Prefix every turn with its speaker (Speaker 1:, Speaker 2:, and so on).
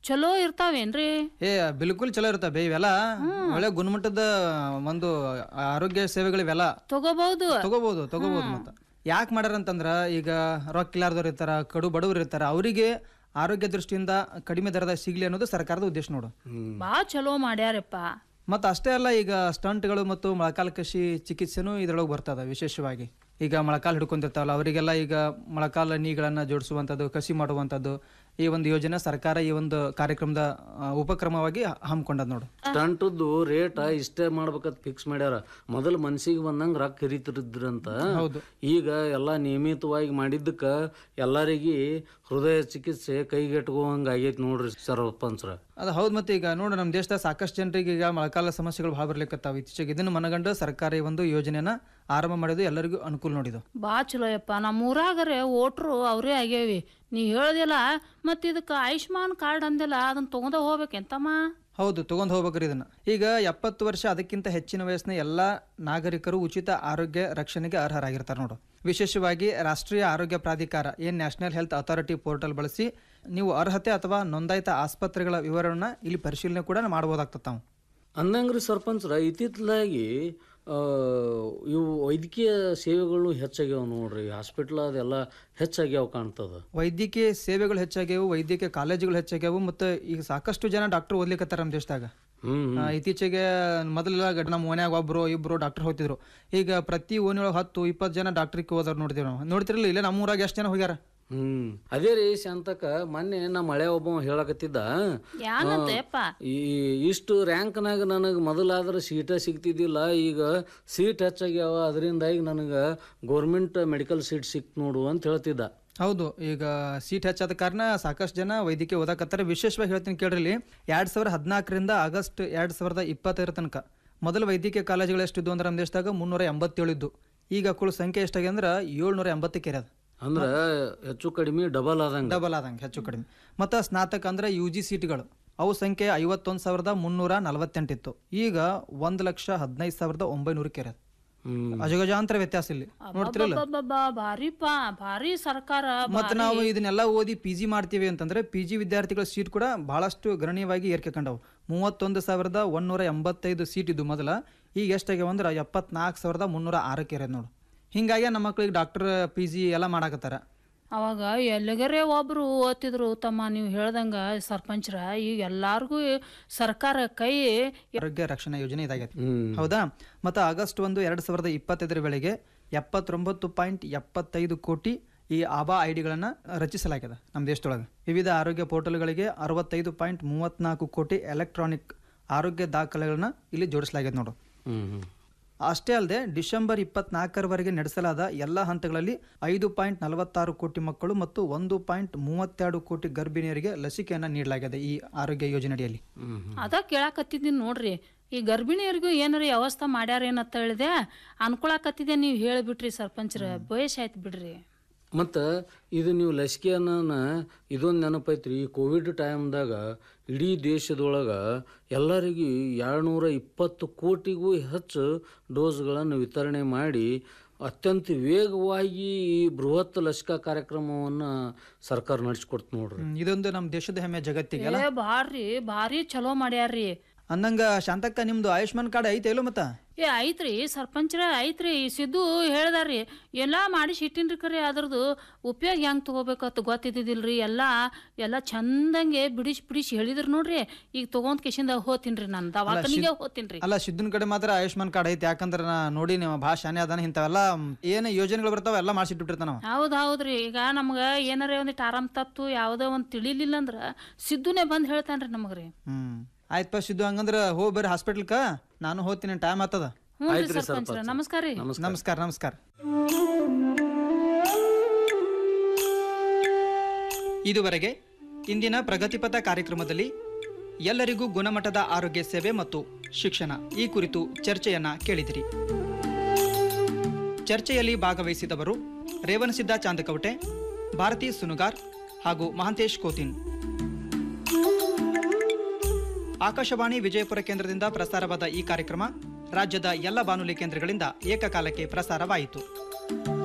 Speaker 1: ಚಲೋ ಇರ್ತಾವೇನ್ರಿ
Speaker 2: ಏ ಬಿಲ್ಕುಲ್ ಚಲೋ ಇರ್ತಾವ ಬೇ ಇವೆಲ್ಲ ಒಳ್ಳೆ ಗುಣಮಟ್ಟದ ಒಂದು ಆರೋಗ್ಯ ಸೇವೆಗಳಿವೆಲ್ಲ
Speaker 1: ತಗೋಬಹುದು
Speaker 2: ತಗೋಬಹುದು ತಗೋಬಹುದು ಮತ್ತ ಯಾಕೆ ಮಾಡ್ಯಾರ ಅಂತಂದ್ರ ಈಗ ರೊಕ್ಕ ಇಲ್ಲಾರ್ದವ್ರು ಇರ್ತಾರ ಕಡು ಬಡವರು ಇರ್ತಾರ ಅವರಿಗೆ ಆರೋಗ್ಯ ದೃಷ್ಟಿಯಿಂದ ಕಡಿಮೆ ದರದ ಸಿಗ್ಲಿ ಅನ್ನೋದು ಸರ್ಕಾರದ ಉದ್ದೇಶ ನೋಡು
Speaker 1: ಬಾ ಚಲೋ ಮಾಡ್ಯಾರಪ್ಪ
Speaker 2: ಮತ್ತು ಅಷ್ಟೇ ಅಲ್ಲ ಈಗ ಸ್ಟಂಟ್ಗಳು ಮತ್ತು ಮೊಳಕಾಲು ಕಸಿ ಚಿಕಿತ್ಸೆನೂ ಇದ್ರೊಳಗೆ ಬರ್ತದ ವಿಶೇಷವಾಗಿ ಈಗ ಮೊಳಕಾಲು ಹಿಡ್ಕೊಂಡಿರ್ತಾವಲ್ಲ ಅವರಿಗೆಲ್ಲ ಈಗ ಮೊಳಕಾಲ ನೀಗಳನ್ನು ಜೋಡಿಸುವಂಥದ್ದು ಕಸಿ ಮಾಡುವಂಥದ್ದು ಈ ಒಂದು ಯೋಜನೆ ಸರ್ಕಾರ ಈ ಒಂದು ಕಾರ್ಯಕ್ರಮದ ಆ, ಉಪಕ್ರಮವಾಗಿ ಹಮ್ಮಿಕೊಂಡದ್ ನೋಡು
Speaker 3: ಸ್ಟಂಟದ್ದು ರೇಟ್ ಇಷ್ಟೇ ಮಾಡ್ಬೇಕಂತ ಫಿಕ್ಸ್ ಮಾಡ್ಯಾರ ಮೊದಲು ಮನ್ಸಿಗೆ ಬಂದಂಗ ರೊಕ್ಕ ಹಿರಿತಿರಿದ್ರಂತ
Speaker 2: ಹೌದು.
Speaker 3: ಈಗ ಎಲ್ಲ ನಿಯಮಿತವಾಗಿ ಮಾಡಿದ್ದಕ್ಕ ಎಲ್ಲರಿಗೆ ಹೃದಯ ಚಿಕಿತ್ಸೆ ಕೈಗೆಟ್ಕೋಂಗ ಆಗೈತಿ ನೋಡ್ರಿ ಸರ್ಪಂಚ್ರ
Speaker 2: ಅದು ಹೌದು ಮತ್ತೆ ಈಗ ನೋಡು ನಮ್ಮ ದೇಶದ ಸಾಕಷ್ಟು ಜನರಿಗೆ ಈಗ ಮೊಳಕಾಲ ಸಮಸ್ಯೆಗಳು ಭಾಳ ಬರ್ಲಿಕ್ಕತ್ತಾವ ಇತ್ತೀಚೆಗೆ ಇದನ್ನು ಮನಗಂಡು ಸರ್ಕಾರ ಈ ಒಂದು ಯೋಜನೆಯನ್ನ ಆರಂಭ ಮಾಡಿದ್ದು ಎಲ್ಲರಿಗೂ ಅನುಕೂಲ ನೋಡಿದು
Speaker 1: ಬಾ ಚಲೋ ಯಪ್ಪ ನಮ್ಮ ಊರಾಗರೆ ಓಟ್ರು ಅವರೇ ಆಗ್ಯಾವಿ ನೀ ಹೇಳ್ದಿಲ್ಲ ಮತ್ತು ಇದಕ್ಕೆ ಆಯುಷ್ಮಾನ್ ಕಾರ್ಡ್ ಅಂದಿಲ್ಲ ಅದನ್ನ ತಗೊಂಡ ಹೋಗ್ಬೇಕೆಂತಮ್ಮ
Speaker 2: ಹೌದು ತಗೊಂಡ್ ಹೋಗ್ಬೇಕ್ರಿ ಇದನ್ನ ಈಗ ಎಪ್ಪತ್ತು ವರ್ಷ ಅದಕ್ಕಿಂತ ಹೆಚ್ಚಿನ ವಯಸ್ಸಿನ ಎಲ್ಲ ನಾಗರಿಕರು ಉಚಿತ ಆರೋಗ್ಯ ರಕ್ಷಣೆಗೆ ಅರ್ಹರಾಗಿರ್ತಾರೆ ನೋಡು ವಿಶೇಷವಾಗಿ ರಾಷ್ಟ್ರೀಯ ಆರೋಗ್ಯ ಪ್ರಾಧಿಕಾರ ಏನ್ ನ್ಯಾಷನಲ್ ಹೆಲ್ತ್ ಅಥಾರಿಟಿ ಪೋರ್ಟಲ್ ಬಳಸಿ ನೀವು ಅರ್ಹತೆ ಅಥವಾ ನೋಂದಾಯಿತ ಆಸ್ಪತ್ರೆಗಳ ವಿವರವನ್ನ ಇಲ್ಲಿ ಪರಿಶೀಲನೆ ಕೂಡ ಮಾಡ್ಬೋದಾಗ್ತದೆ ತಾವು
Speaker 3: ಅಂದಂಗ್ರಿ ಸರ್ಪಂಚ್ರ ಇತ್ತಿತ್ತಲಾಗಿ ಆ, ಇವು ವೈದ್ಯಕೀಯ ಸೇವೆಗಳು ಹೆಚ್ಚಾಗ್ಯಾವ ನೋಡ್ರಿ ಹಾಸ್ಪಿಟ್ಲ್ ಅದೆಲ್ಲ ಹೆಚ್ಚಾಗ್ಯಾವ ಕಾಣ್ತದ
Speaker 2: ವೈದ್ಯಕೀಯ ಸೇವೆಗಳು ಹೆಚ್ಚಾಗ್ಯಾವು ವೈದ್ಯಕೀಯ ಕಾಲೇಜುಗಳು ಹೆಚ್ಚಾಗ್ಯಾವು ಮತ್ತು ಈಗ ಸಾಕಷ್ಟು ಜನ ಡಾಕ್ಟರ್ ಓದ್ಲಿಕ್ಕತ್ತಾರ ನಮ್ಮ ದೇಶದಾಗ
Speaker 3: ಹ್ಮ್
Speaker 2: ಆ, ಇತ್ತೀಚೆಗೆ ಮೊದಲೆಲ್ಲ ಗಡ್- ನಮ್ಮ ಓನ್ಯಾಗ ಒಬ್ರು ಇಬ್ರು ಡಾಕ್ಟರ್ ಹೋಗ್ತಿದ್ರು ಈಗ ಪ್ರತಿ ಓಣಿಯೊಳಗೆ ಹತ್ತು ಇಪ್ಪತ್ತು ಜನ ಡಾಕ್ಟ್ರಿಗೆ ಹೋದವ್ರು ನೋಡ್ತೀವಿ ನಾವು ನೋಡ್ತಿರಲಿಲ್ಲ ಇಲ್ಲೇ ನಮ್ಮ ಊರಾಗ ಎಷ್ಟು ಜನ ಹೋಗ್ಯಾರ
Speaker 3: ಹ್ಮ್ ಅದೇ ರೀ ಶಾಂತಕ ಮೊನ್ನೆ ನಮ್ಮ ಮಳೆ ಒಬ್ಬ ಹೇಳಕತ್ತಿದ್ದ
Speaker 1: ಯಾಂಗಂತ ಯಪ್ಪ
Speaker 3: ಈ ಇಷ್ಟು ರ್ಯಾಂಕ್ನಾಗ ನನಗೆ ಮೊದಲಾದ್ರೆ ಸೀಟ ಸಿಗ್ತಿದ್ದಿಲ್ಲ ಈಗ ಸೀಟ್ ಹೆಚ್ಚಾಗ್ಯಾವ ಅದರಿಂದಾಗಿ ನನಗೆ ಗೌರ್ಮೆಂಟ್ ಮೆಡಿಕಲ್ ಸೀಟ್ ಸಿಕ್ತು ನೋಡು ಅಂತ ಹೇಳ್ತಿದ್ದ
Speaker 2: ಹೌದು ಈಗ ಸೀಟ್ ಹೆಚ್ಚಾದ ಕಾರಣ ಸಾಕಷ್ಟು ಜನ ವೈದ್ಯಕೀಯ ಓದಾಕತ್ತಾರೆ ವಿಶೇಷವಾಗಿ ಹೇಳ್ತೀನಿ ಕೇಳ್ರಿ ಎರಡ್ ಸಾವಿರದ ಹದಿನಾಲ್ಕರಿಂದ ಆಗಸ್ಟ್ ಎರಡ್ ಸಾವಿರದ ಇಪ್ಪತ್ತೈದರ ತನಕ ಮೊದಲು ವೈದ್ಯಕೀಯ ಕಾಲೇಜುಗಳು ಎಷ್ಟಿದ್ವು ಅಂದ್ರೆ ನಮ್ಮ ದೇಶದಾಗ ಮುನ್ನೂರ ಎಂಬತ್ತೇಳು ಇದ್ದು ಈಗ ಕುಳ ಸಂಖ್ಯೆ ಎಷ್ಟಾಗಿ ಅಂದ್ರೆ ಏಳ್ನೂರ ಎಂಬತ್ತಕ್ಕೆ ಇರೋದು
Speaker 3: ಅಂದ್ರೆ ಹೆಚ್ಚು ಕಡಿಮೆ ಡಬಲ್ ಆದಂಗ
Speaker 2: ಡಬಲ್ ಆದಂಗೆ ಹೆಚ್ಚು ಕಡಿಮೆ ಮತ್ತು ಸ್ನಾತಕ ಅಂದ್ರೆ ಯು ಜಿ ಸೀಟ್ಗಳು ಅವು ಸಂಖ್ಯೆ ಐವತ್ತೊಂದು ಸಾವಿರದ ಮುನ್ನೂರ ನಲವತ್ತೆಂಟಿತ್ತು ಈಗ ಒಂದು ಲಕ್ಷ ಹದಿನೈದು ಸಾವಿರದ ಒಂಬೈನೂರಕ್ಕೆ ಇರೋದು
Speaker 3: ಹ್ಮ್
Speaker 2: ಅಜಗಜಾಂತರ ವ್ಯತ್ಯಾಸ ಇಲ್ಲಿ ನೋಡ್ತಿರಲ್ಲ
Speaker 1: ಅಬ್ಬಬ್ಬಬ್ಬಾ, ಭಾರಿಪ್ಪ ಭಾರಿ ಸರ್ಕಾರ
Speaker 2: ಮತ್ತೆ ನಾವು ಇದನ್ನೆಲ್ಲ ಓದಿ ಪಿ ಜಿ ಮಾಡ್ತೀವಿ ಅಂತಂದ್ರೆ ಪಿ ಜಿ ವಿದ್ಯಾರ್ಥಿಗಳ ಸೀಟ್ ಕೂಡ ಬಹಳಷ್ಟು ಗಣನೀಯವಾಗಿ ಏರಿಕೆ ಕಂಡವು ಮೂವತ್ತೊಂದು ಸಾವಿರದ ಒಂದೂರ ಎಂಬತ್ತೈದು ಸೀಟ್ ಇದ್ದು ಮೊದಲ ಈಗ ಎಷ್ಟಾಗ್ಯಾವ ಅಂದ್ರೆ ಎಪ್ಪತ್ನಾಲ್ಕು ಸಾವಿರದ ಮುನ್ನೂರ ಆರಕ್ಕೆ ಇರೋದು ನೋಡು ಹಿಂಗಾಗಿ ನಮ್ಮ ಮಕ್ಳಿಗೆ ಡಾಕ್ಟರ್ ಪಿ ಜಿ ಎಲ್ಲ ಮಾಡಾಕತ್ತಾರ
Speaker 1: ಅವಾಗ ಎಲ್ಲಿಗರೆ ಒಬ್ರು ಓದ್ತಿದ್ರು ತಮ್ಮ ನೀವು ಹೇಳ್ದಂಗ ಸರ್ಪಂಚ್ರ ಈಗ ಎಲ್ಲಾರ್ಗೂ ಸರ್ಕಾರ ಕೈ
Speaker 2: ಆರೋಗ್ಯ ರಕ್ಷಣಾ ಯೋಜನೆ ಇದಾಗೈತಿ
Speaker 3: ಹ್ಮ್
Speaker 2: ಹೌದಾ ಮತ್ತು ಆಗಸ್ಟ್ ಒಂದು ಎರಡು ಸಾವಿರದ ಇಪ್ಪತ್ತೈದರ ವೇಳೆಗೆ ಎಪ್ಪತ್ತೊಂಬತ್ತು ಪಾಯಿಂಟ್ ಎಪ್ಪತ್ತೈದು ಕೋಟಿ ಈ ಆಬಾ ಐ ಡಿಗಳನ್ನು ರಚಿಸಲಾಗಿದೆ ನಮ್ಮ ದೇಶದೊಳಗೆ ವಿವಿಧ ಆರೋಗ್ಯ ಪೋರ್ಟಲ್ಗಳಿಗೆ ಅರವತ್ತೈದು ಪಾಯಿಂಟ್ ಮೂವತ್ತ್ನಾಲ್ಕು ಕೋಟಿ ಎಲೆಕ್ಟ್ರಾನಿಕ್ ಆರೋಗ್ಯ ದಾಖಲೆಗಳನ್ನ ಇಲ್ಲಿ ಜೋಡಿಸಲಾಗಿದೆ ನೋಡು
Speaker 3: ಹ್ಮ್ ಹ್ಮ್
Speaker 2: ಅಷ್ಟೇ ಅಲ್ಲದೆ ಡಿಸೆಂಬರ್ ಇಪ್ಪತ್ನಾಲ್ಕರವರೆಗೆ ನಡೆಸಲಾದ ಎಲ್ಲ ಹಂತಗಳಲ್ಲಿ ಐದು ಪಾಯಿಂಟ್ ನಲವತ್ತಾರು ಕೋಟಿ ಮಕ್ಕಳು ಮತ್ತು ಒಂದು ಪಾಯಿಂಟ್ ಮೂವತ್ತೆರಡು ಕೋಟಿ ಗರ್ಭಿಣಿಯರಿಗೆ ಲಸಿಕೆಯನ್ನು ನೀಡಲಾಗಿದೆ ಈ ಆರೋಗ್ಯ ಯೋಜನೆಯಡಿಯಲ್ಲಿ
Speaker 3: ಹ್ಮ್ ಹ್ಮ್
Speaker 1: ಅದ ಕೇಳಾಕತ್ತಿದ್ದೀನಿ ನೋಡ್ರಿ ಈ ಗರ್ಭಿಣಿಯರಿಗೂ ಏನಾರ ವ್ಯವಸ್ಥೆ ಮಾಡ್ಯಾರ ಏನಂತ ಹೇಳಿದೆ ಅನ್ಕೊಳಕತ್ತಿದೆ ನೀವು ಹೇಳಿಬಿಟ್ರಿ ಸರ್ಪಂಚ್ರ ಬಯಸಾಯ್ತು ಬಿಡ್ರಿ
Speaker 3: ಮತ್ತು ಇದು ನೀವು ಲಸಿಕೆಯನ್ನ ಇದೊಂದು ನೆನಪೈತ್ರಿ ಈ ಕೋವಿಡ್ ಟೈಮ್ದಾಗ ಇಡೀ ದೇಶದೊಳಗೆ ಎಲ್ಲರಿಗೂ ಎರಡುನೂರ ಇಪ್ಪತ್ತು ಕೋಟಿಗೂ ಹೆಚ್ಚು ಡೋಸ್ಗಳನ್ನು ವಿತರಣೆ ಮಾಡಿ ಅತ್ಯಂತ ವೇಗವಾಗಿ ಈ ಬೃಹತ್ ಲಸಿಕಾ ಕಾರ್ಯಕ್ರಮವನ್ನು ಸರ್ಕಾರ ನಡೆಸ್ಕೊಡ್ತು ನೋಡ್ರಿ
Speaker 2: ಹ್ಮ್, ಇದೊಂದು ನಮ್ಮ ದೇಶದ ಹೆಮ್ಮೆ ಜಗತ್ತಿಗೆ ಅಲ್ಲ
Speaker 1: ಏ ಭಾರಿ ಭಾರಿ ಚಲೋ ಮಾಡ್ಯಾರ್ರಿ
Speaker 2: ಅಂದಂಗ ಶಾಂತಕ್ಕ ನಿಮ್ದು ಆಯುಷ್ಮಾನ್ ಕಾರ್ಡ್ ಐತೆ ಇಲ್ಲೋ ಮತ್ತ
Speaker 1: ಏ ಐತ್ರಿ ಸರ್ಪಂಚ್ರ ಐತ್ರಿ ಈ ಸಿದ್ದು ಹೇಳ್ದಾರ್ರಿ ಎಲ್ಲ ಮಾಡಿಸಿ ಇಟ್ಟಿನ್ರಿ ಕರೆ ಅದ್ರದ್ದು ಉಪಯೋಗ ಹೆಂಗ್ ತಗೋಬೇಕಂತ ಗೊತ್ತಿದ್ದಿಲ್ರಿ ಎಲ್ಲ ಎಲ್ಲ ಚಂದಂಗೆ ಬಿಡಿಸಿ ಬಿಡಿಸಿ ಹೇಳಿದ್ರು ನೋಡ್ರಿ ಈಗ ತಗೊಂಡ್ ಕಿಶಿಂದ ಹೋತಿನ್ರಿ ನಾನು ದವಾಖಾನಿಗೆ ಹೋತಿನ್ರಿ
Speaker 2: ಅಲ್ಲ ಸಿದ್ದನ್ ಕಡೆ ಮಾತ್ರ ಆಯುಷ್ಮಾನ್ ಕಾರ್ಡ್ ಐತೆ ಯಾಕಂದ್ರೆ ನಾ ನೋಡಿ ನೀವು ಭಾಳ ಶಾನೆ ಅದಾನ ಇಂಥವೆಲ್ಲ ಏನು ಯೋಜನೆಗಳು ಬರ್ತಾವ ಎಲ್ಲ ಮಾಡಿಸಿಟ್ಬಿಟ್ಟಿರ್ತಾನ ನಾವು
Speaker 1: ಹೌದ್ ಹೌದ್ರಿ ಈಗ ನಮ್ಗೆ ಏನಾರ ಒಂದಿಟ್ಟು ಆರಾಮ್ ತಪ್ತು ಯಾವುದೋ ಒಂದು ತಿಳಿಲಿಲ್ಲ ಅಂದ್ರ ಸಿದ್ದುನೇ ಬಂದ್ ಹೇಳ್ತಾನ್ರಿ ನಮಗ್ರಿ
Speaker 2: ಹ್ಮ್ ಆಯ್ತಪ್ಪ ಸಿದ್ದು ಹಂಗಂದ್ರ ಹೋಗಿ ಬರ್ರಿ ಹಾಸ್ಪಿಟ್ಲ್ಕ ನಾನು ಹೋಗ್ತೀನಿ ಟೈಮ್ ಆಗ್ತದ
Speaker 1: ಹ್ಞೂ ರೀ ಸರ್ಪಂಚ್ರ ನಮಸ್ಕಾರ ರೀ
Speaker 2: ನಮಸ್ಕಾರ ನಮಸ್ಕಾರ ಇದುವರೆಗೆ ಇಂದಿನ ಪ್ರಗತಿಪಥ ಕಾರ್ಯಕ್ರಮದಲ್ಲಿ ಎಲ್ಲರಿಗೂ ಗುಣಮಟ್ಟದ ಆರೋಗ್ಯ ಸೇವೆ ಮತ್ತು ಶಿಕ್ಷಣ ಈ ಕುರಿತು ಚರ್ಚೆಯನ್ನ ಕೇಳಿದಿರಿ ಚರ್ಚೆಯಲ್ಲಿ ಭಾಗವಹಿಸಿದವರು ರೇವಣಸಿದ್ದ ಚಾಂದಕವಟೆ ಭಾರತಿ ಸುನುಗಾರ್ ಹಾಗೂ ಮಹಾಂತೇಶ್ ಕೋತಿನ್ ಆಕಾಶವಾಣಿ ವಿಜಯಪುರ ಕೇಂದ್ರದಿಂದ ಪ್ರಸಾರವಾದ ಈ ಕಾರ್ಯಕ್ರಮ ರಾಜ್ಯದ ಎಲ್ಲ ಬಾನುಲಿ ಕೇಂದ್ರಗಳಿಂದ ಏಕಕಾಲಕ್ಕೆ ಪ್ರಸಾರವಾಯಿತು